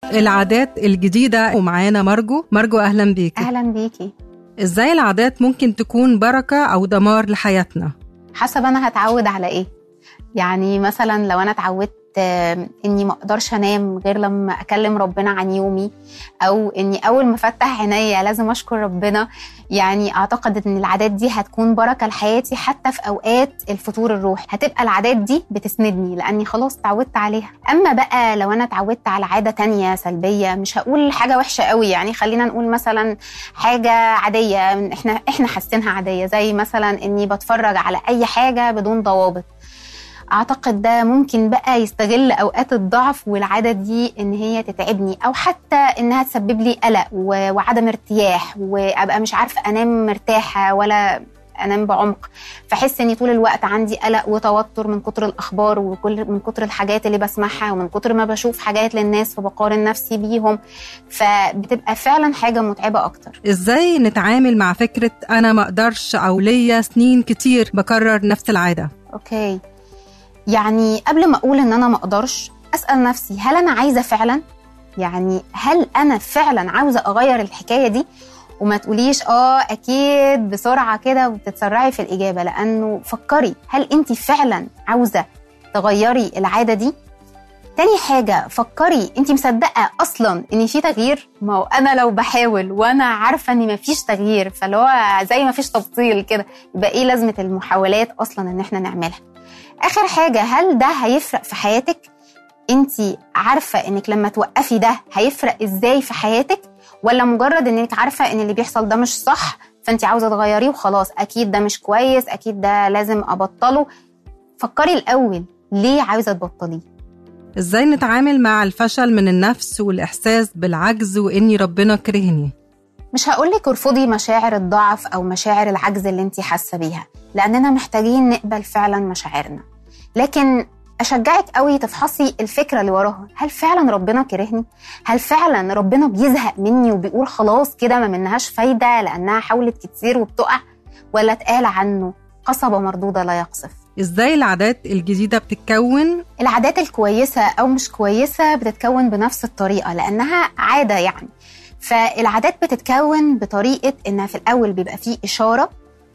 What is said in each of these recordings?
العادات الجديدة ومعانا مرجو مرجو أهلا بيك اهلا بيكي إزاي العادات ممكن تكون بركة أو دمار لحياتنا حسب انا هتعود على ايه يعني مثلا لو انا اتعودت آه، اني ما اقدرش انام غير لما اكلم ربنا عن يومي او اني اول ما افتح عينيا لازم اشكر ربنا يعني اعتقد ان العادات دي هتكون بركه لحياتي حتى في اوقات الفتور الروحي هتبقى العادات دي بتسندني لاني خلاص اتعودت عليها اما بقى لو انا اتعودت على عاده تانية سلبيه مش هقول حاجه وحشه قوي يعني خلينا نقول مثلا حاجه عاديه احنا احنا حاسينها عاديه زي مثلا اني بتفرج على اي حاجه بدون ضوابط اعتقد ده ممكن بقى يستغل اوقات الضعف والعاده دي ان هي تتعبني او حتى انها تسبب لي قلق و- وعدم ارتياح وابقى مش عارفه انام مرتاحه ولا انام بعمق فاحس اني طول الوقت عندي قلق وتوتر من كتر الاخبار وكل من كتر الحاجات اللي بسمعها ومن كتر ما بشوف حاجات للناس فبقارن نفسي بيهم فبتبقى فعلا حاجه متعبه اكتر إزاي نتعامل مع فكرة أنا ما أقدرش أو ليا سنين كتير بكرر نفس العادة اوكي يعني قبل ما اقول ان انا ما اقدرش اسال نفسي هل انا عايزه فعلا يعني هل انا فعلا عاوزه اغير الحكايه دي وما تقوليش اه اكيد بسرعه كده وتتسرعي في الاجابه لانه فكري هل انت فعلا عاوزه تغيري العاده دي تاني حاجة فكري انت مصدقة اصلا ان في تغيير ما هو انا لو بحاول وانا عارفة ان مفيش تغيير فاللي هو زي مفيش تبطيل كده يبقى ايه لازمة المحاولات اصلا ان احنا نعملها اخر حاجه هل ده هيفرق في حياتك انت عارفه انك لما توقفي ده هيفرق ازاي في حياتك ولا مجرد انك عارفه ان اللي بيحصل ده مش صح فانت عاوزه تغيريه وخلاص اكيد ده مش كويس اكيد ده لازم ابطله فكري الاول ليه عاوزه تبطليه إزاي نتعامل مع الفشل من النفس والإحساس بالعجز وإني ربنا كرهني مش هقولك ارفضي مشاعر الضعف او مشاعر العجز اللي انت حاسه بيها لاننا محتاجين نقبل فعلا مشاعرنا لكن اشجعك قوي تفحصي الفكره اللي وراها هل فعلا ربنا كرهني هل فعلا ربنا بيزهق مني وبيقول خلاص كده ما منهاش فايده لانها حاولت كتير وبتقع ولا اتقال عنه قصبه مردوده لا يقصف إزاي العادات الجديدة بتتكون العادات الكويسة أو مش كويسة بتتكون بنفس الطريقة لأنها عادة يعني فالعادات بتتكون بطريقة إنها في الأول بيبقى فيه إشارة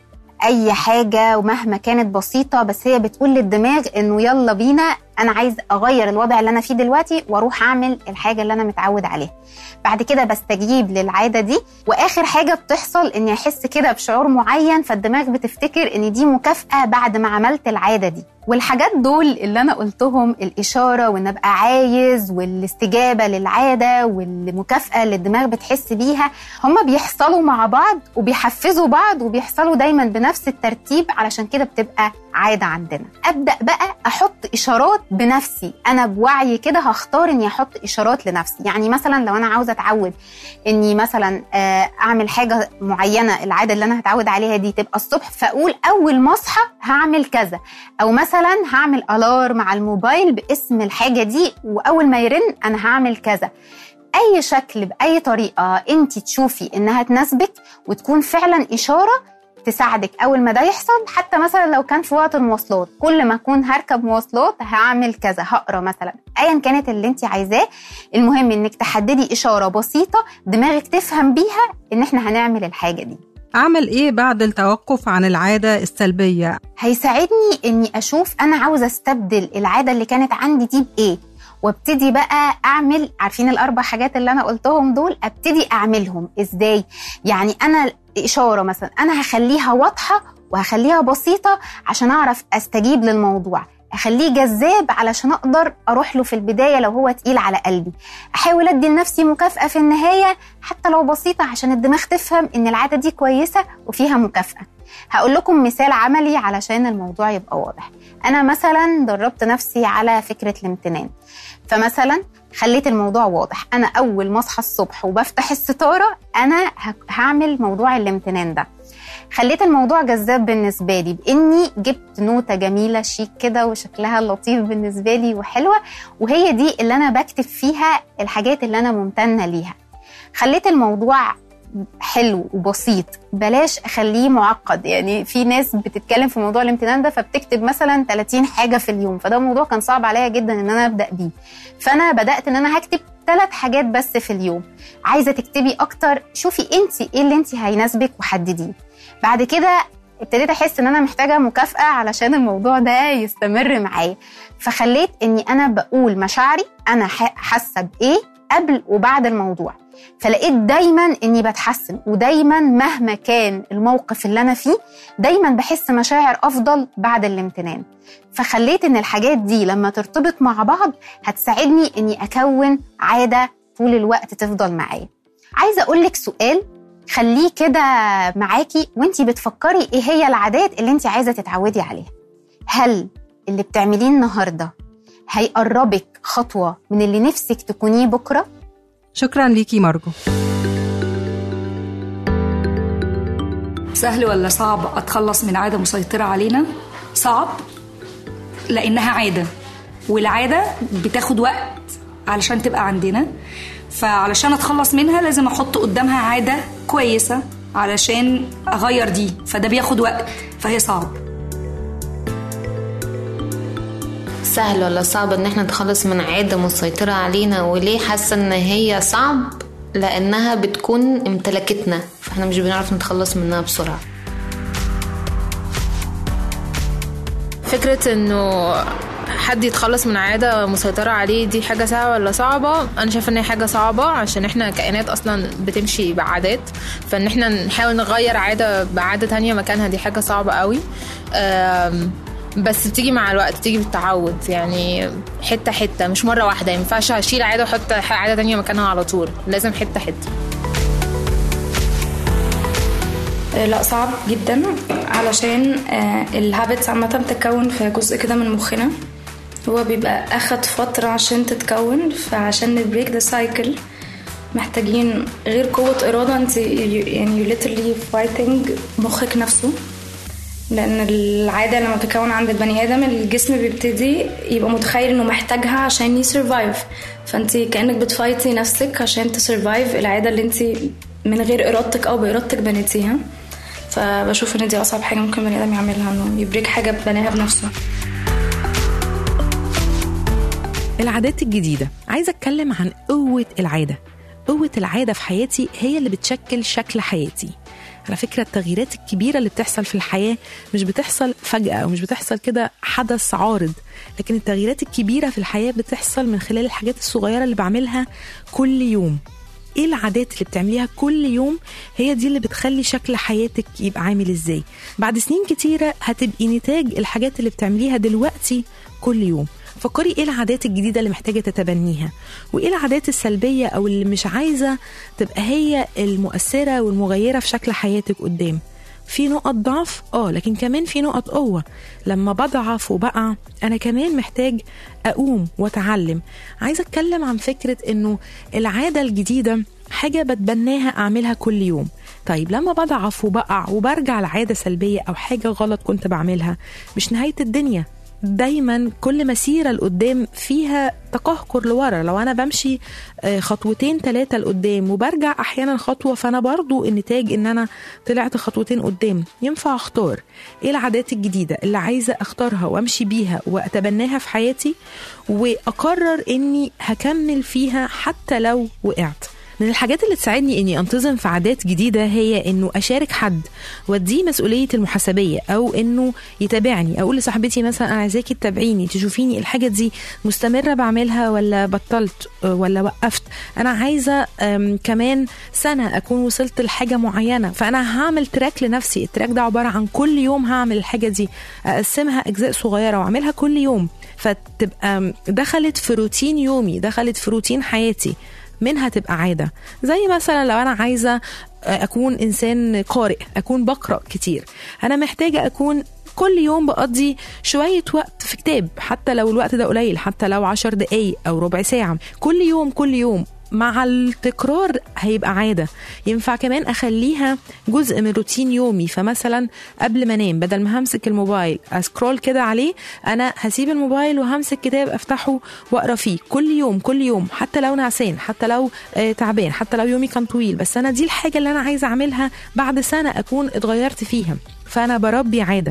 أي حاجة ومهما كانت بسيطة بس هي بتقول للدماغ إنه يلا بينا أنا عايز أغير الوضع اللي أنا فيه دلوقتي وأروح أعمل الحاجة اللي أنا متعود عليها بعد كده بستجيب للعادة دي وآخر حاجة بتحصل إني أحس كده بشعور معين فالدماغ بتفتكر إن دي مكافأة بعد ما عملت العادة دي والحاجات دول اللي أنا قلتهم الإشارة وإن أبقى عايز والاستجابة للعادة والمكافأة اللي الدماغ بتحس بيها هما بيحصلوا مع بعض وبيحفزوا بعض وبيحصلوا دايما بنفس الترتيب علشان كده بتبقى عادة عندنا أبدأ بقى أحط إشارات بنفسي أنا بوعي كده هختار إني أحط إشارات لنفسي يعني مثلا لو أنا عاوزة أتعود إني مثلا آه، أعمل حاجة معينة العادة اللي أنا هتعود عليها دي تبقى الصبح فأقول أول ما أصحى هعمل كذا أو مثلا هعمل ألارم على الموبايل باسم الحاجة دي وأول ما يرن أنا هعمل كذا اي شكل باي طريقه انت تشوفي انها تناسبك وتكون فعلا اشاره تساعدك اول ما ده يحصل حتى مثلا لو كان في وقت المواصلات كل ما اكون هركب مواصلات هعمل كذا هقرا مثلا ايا كانت اللي انت عايزاه المهم انك تحددي اشاره بسيطه دماغك تفهم بيها ان احنا هنعمل الحاجه دي أعمل إيه بعد التوقف عن العادة السلبية هيساعدني اني اشوف انا عاوزه استبدل العاده اللي كانت عندي دي بايه وابتدي بقى اعمل عارفين الاربع حاجات اللي انا قلتهم دول ابتدي اعملهم ازاي يعني انا اشاره مثلا انا هخليها واضحه وهخليها بسيطه عشان اعرف استجيب للموضوع اخليه جذاب علشان اقدر اروح له في البدايه لو هو تقيل على قلبي احاول ادي لنفسي مكافاه في النهايه حتى لو بسيطه عشان الدماغ تفهم ان العاده دي كويسه وفيها مكافاه هقول لكم مثال عملي علشان الموضوع يبقى واضح انا مثلا دربت نفسي على فكره الامتنان فمثلا خليت الموضوع واضح انا اول ما اصحى الصبح وبفتح الستاره انا ه- هعمل موضوع الامتنان ده خليت الموضوع جذاب بالنسبه لي باني جبت نوته جميله شيك كده وشكلها لطيف بالنسبه لي وحلوه وهي دي اللي انا بكتب فيها الحاجات اللي انا ممتنه ليها خليت الموضوع حلو وبسيط بلاش اخليه معقد يعني في ناس بتتكلم في موضوع الامتنان ده فبتكتب مثلا 30 حاجه في اليوم فده موضوع كان صعب عليا جدا ان انا ابدا بيه فانا بدات ان انا هكتب ثلاث حاجات بس في اليوم عايزه تكتبي اكتر شوفي انت ايه اللي انت هيناسبك وحدديه بعد كده ابتديت احس ان انا محتاجه مكافاه علشان الموضوع ده يستمر معايا فخليت اني انا بقول مشاعري انا حاسه بايه قبل وبعد الموضوع فلقيت دايما اني بتحسن ودايما مهما كان الموقف اللي انا فيه دايما بحس مشاعر افضل بعد الامتنان فخليت ان الحاجات دي لما ترتبط مع بعض هتساعدني اني اكون عاده طول الوقت تفضل معايا عايزه اقول لك سؤال خليه كده معاكي وانتي بتفكري ايه هي العادات اللي انت عايزه تتعودي عليها هل اللي بتعمليه النهارده هيقربك خطوه من اللي نفسك تكونيه بكره شكرا ليكي مارجو سهل ولا صعب اتخلص من عاده مسيطره علينا صعب لانها عاده والعاده بتاخد وقت علشان تبقى عندنا فعلشان اتخلص منها لازم احط قدامها عاده كويسه علشان اغير دي فده بياخد وقت فهي صعب سهل ولا صعب ان احنا نتخلص من عاده مسيطره علينا وليه حاسه ان هي صعب لانها بتكون امتلكتنا فاحنا مش بنعرف نتخلص منها بسرعه فكره انه حد يتخلص من عادة مسيطرة عليه دي حاجة سهلة ولا صعبة أنا شايفة إن هي حاجة صعبة عشان إحنا كائنات أصلا بتمشي بعادات فإن إحنا نحاول نغير عادة بعادة تانية مكانها دي حاجة صعبة قوي بس بتيجي مع الوقت بتيجي بالتعود يعني حتة حتة مش مرة واحدة ينفعش أشيل عادة وأحط عادة تانية مكانها على طول لازم حتة حتة لا صعب جدا علشان الهابتس عامة بتتكون في جزء كده من مخنا هو بيبقى اخد فترة عشان تتكون فعشان نبريك ذا سايكل محتاجين غير قوة إرادة انت يعني you literally fighting مخك نفسه لأن العادة لما تتكون عند البني آدم الجسم بيبتدي يبقى متخيل إنه محتاجها عشان يسرفايف فأنت كأنك بتفايتي نفسك عشان تسرفايف العادة اللي انت من غير إرادتك أو بإرادتك بنيتيها فبشوف إن دي أصعب حاجة ممكن بني آدم يعملها إنه يبريك حاجة بناها بنفسه العادات الجديدة عايزة أتكلم عن قوة العادة قوة العادة في حياتي هي اللي بتشكل شكل حياتي على فكرة التغييرات الكبيرة اللي بتحصل في الحياة مش بتحصل فجأة أو مش بتحصل كده حدث عارض لكن التغييرات الكبيرة في الحياة بتحصل من خلال الحاجات الصغيرة اللي بعملها كل يوم ايه العادات اللي بتعمليها كل يوم هي دي اللي بتخلي شكل حياتك يبقى عامل ازاي بعد سنين كتيرة هتبقي نتاج الحاجات اللي بتعمليها دلوقتي كل يوم فكري ايه العادات الجديدة اللي محتاجة تتبنيها وايه العادات السلبية او اللي مش عايزة تبقى هي المؤثرة والمغيرة في شكل حياتك قدام في نقط ضعف اه لكن كمان في نقط قوة لما بضعف وبقع انا كمان محتاج اقوم واتعلم عايزة اتكلم عن فكرة انه العادة الجديدة حاجة بتبناها اعملها كل يوم طيب لما بضعف وبقع وبرجع لعادة سلبية او حاجة غلط كنت بعملها مش نهاية الدنيا دايما كل مسيرة لقدام فيها تقهقر لورا لو أنا بمشي خطوتين ثلاثة لقدام وبرجع أحيانا خطوة فأنا برضو النتاج إن أنا طلعت خطوتين قدام ينفع أختار إيه العادات الجديدة اللي عايزة أختارها وأمشي بيها وأتبناها في حياتي وأقرر إني هكمل فيها حتى لو وقعت من الحاجات اللي تساعدني اني انتظم في عادات جديده هي انه اشارك حد واديه مسؤوليه المحاسبيه او انه يتابعني اقول لصاحبتي مثلا انا عايزاكي تتابعيني تشوفيني الحاجه دي مستمره بعملها ولا بطلت ولا وقفت انا عايزه كمان سنه اكون وصلت لحاجه معينه فانا هعمل تراك لنفسي التراك ده عباره عن كل يوم هعمل الحاجه دي اقسمها اجزاء صغيره واعملها كل يوم فتبقى دخلت في روتين يومي دخلت في روتين حياتي منها تبقى عاده زي مثلا لو انا عايزه اكون انسان قارئ اكون بقرا كتير انا محتاجه اكون كل يوم بقضي شوية وقت في كتاب حتى لو الوقت ده قليل حتى لو عشر دقايق أو ربع ساعة كل يوم كل يوم مع التكرار هيبقى عاده ينفع كمان اخليها جزء من روتين يومي فمثلا قبل ما انام بدل ما همسك الموبايل اسكرول كده عليه انا هسيب الموبايل وهمسك كتاب افتحه واقرا فيه كل يوم كل يوم حتى لو نعسان حتى لو آه تعبان حتى لو يومي كان طويل بس انا دي الحاجه اللي انا عايزه اعملها بعد سنه اكون اتغيرت فيها فانا بربي عاده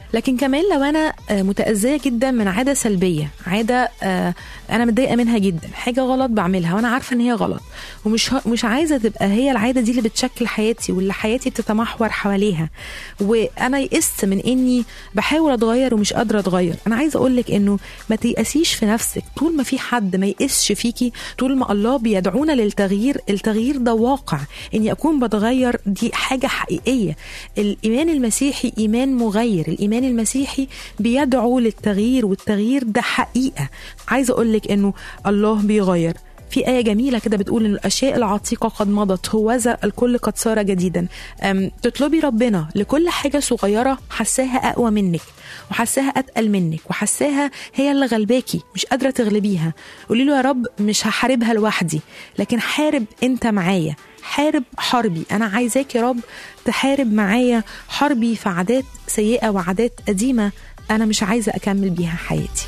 لكن كمان لو انا آه، متاذيه جدا من عاده سلبيه عاده آه، انا متضايقه منها جدا حاجه غلط بعملها وانا عارفه ان هي غلط ومش ه- مش عايزه تبقى هي العاده دي اللي بتشكل حياتي واللي حياتي بتتمحور حواليها وانا يئست من اني بحاول اتغير ومش قادره اتغير انا عايزه اقول لك انه ما تيأسيش في نفسك طول ما في حد ما يقسش فيكي طول ما الله بيدعونا للتغيير التغيير ده واقع اني اكون بتغير دي حاجه حقيقيه الايمان المسيحي ايمان مغير الايمان المسيحي بيدعو للتغيير والتغيير ده حقيقه عايزه اقول لك انه الله بيغير في آية جميلة كده بتقول إن الأشياء العتيقة قد مضت هوذا الكل قد صار جديدا أم تطلبي ربنا لكل حاجة صغيرة حساها أقوى منك وحساها أتقل منك وحساها هي اللي غلباكي مش قادرة تغلبيها قولي له يا رب مش هحاربها لوحدي لكن حارب أنت معايا حارب حربي أنا عايزاك يا رب تحارب معايا حربي في عادات سيئة وعادات قديمة أنا مش عايزة أكمل بيها حياتي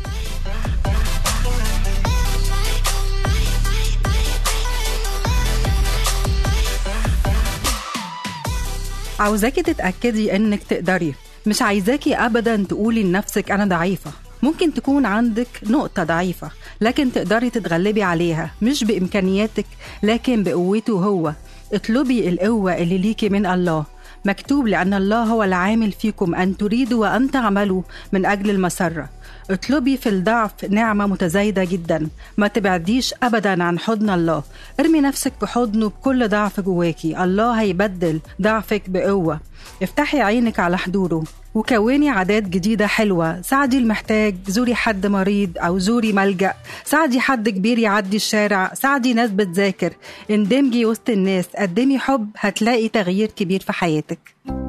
عاوزاكي تتأكدي إنك تقدري مش عايزاكي أبدا تقولي لنفسك أنا ضعيفة ممكن تكون عندك نقطة ضعيفة لكن تقدري تتغلبي عليها مش بإمكانياتك لكن بقوته هو اطلبي القوة اللي ليكي من الله مكتوب لأن الله هو العامل فيكم أن تريدوا وأن تعملوا من أجل المسرة اطلبي في الضعف نعمة متزايدة جدا ما تبعديش أبدا عن حضن الله ارمي نفسك في حضنه بكل ضعف جواكي الله هيبدل ضعفك بقوة افتحي عينك على حضوره وكوني عادات جديدة حلوة ساعدي المحتاج زوري حد مريض أو زوري ملجأ ساعدي حد كبير يعدي الشارع ساعدي ناس بتذاكر اندمجي وسط الناس قدمي حب هتلاقي تغيير كبير في حياتك